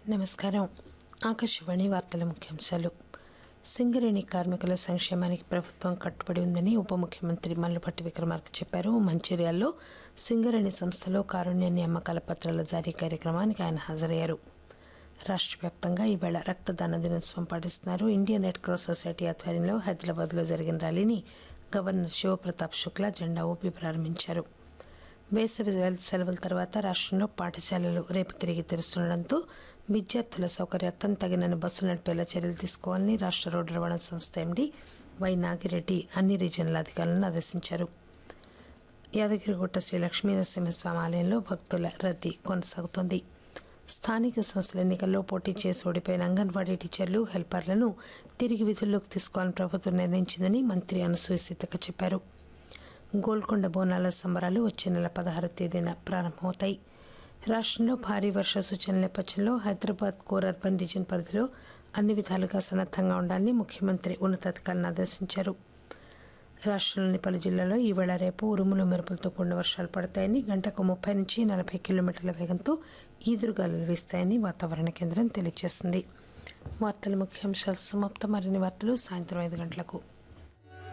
నమస్కారం ఆకాశవాణి వార్తల ముఖ్యాంశాలు సింగరేణి కార్మికుల సంక్షేమానికి ప్రభుత్వం కట్టుబడి ఉందని ఉప ముఖ్యమంత్రి మల్లుపట్టి విక్రమార్క చెప్పారు మంచిర్యాలలో సింగరేణి సంస్థలో కారుణ్యాన్ని అమ్మకాల పత్రాల జారీ కార్యక్రమానికి ఆయన హాజరయ్యారు రాష్ట్ర వ్యాప్తంగా ఈవేళ రక్తదాన దినోత్సవం పాటిస్తున్నారు ఇండియన్ రెడ్ క్రాస్ సొసైటీ ఆధ్వర్యంలో హైదరాబాద్లో జరిగిన ర్యాలీని గవర్నర్ శివప్రతాప్ శుక్లా జెండా ఊపి ప్రారంభించారు వేసవి సెలవుల తర్వాత రాష్ట్రంలో పాఠశాలలు రేపు తిరిగి తెరుస్తుండటంతో విద్యార్థుల సౌకర్యార్థం తగినన్ని బస్సులు నడిపేలా చర్యలు తీసుకోవాలని రాష్ట్ర రోడ్డు రవాణా సంస్థ ఎండీ వై నాగిరెడ్డి అన్ని రీజనల్ అధికారులను ఆదేశించారు యాదగిరిగుట్ట శ్రీ లక్ష్మీ నరసింహస్వామి ఆలయంలో భక్తుల రద్దీ కొనసాగుతోంది స్థానిక సంస్థల ఎన్నికల్లో పోటీ చేసి ఓడిపోయిన అంగన్వాడీ టీచర్లు హెల్పర్లను తిరిగి విధుల్లోకి తీసుకోవాలని ప్రభుత్వం నిర్ణయించిందని మంత్రి అనసూయ సీతక్క చెప్పారు గోల్కొండ బోనాల సంబరాలు వచ్చే నెల పదహారు తేదీన ప్రారంభమవుతాయి రాష్ట్రంలో భారీ వర్ష సూచనల నేపథ్యంలో హైదరాబాద్ కోర్ అర్బన్ రీజన్ పరిధిలో అన్ని విధాలుగా సన్నద్దంగా ఉండాలని ముఖ్యమంత్రి ఉన్నతాధికారులను ఆదేశించారు రాష్ట్రంలోని పలు జిల్లాల్లో ఈవేళ రేపు ఉరుములు మెరుపులతో కూడిన వర్షాలు పడతాయని గంటకు ముప్పై నుంచి నలభై కిలోమీటర్ల వేగంతో ఈదురుగాలులు వీస్తాయని వాతావరణ కేంద్రం తెలియజేసింది వార్తల ముఖ్యాంశాలు సమాప్తం మరిన్ని వార్తలు సాయంత్రం ఐదు గంటలకు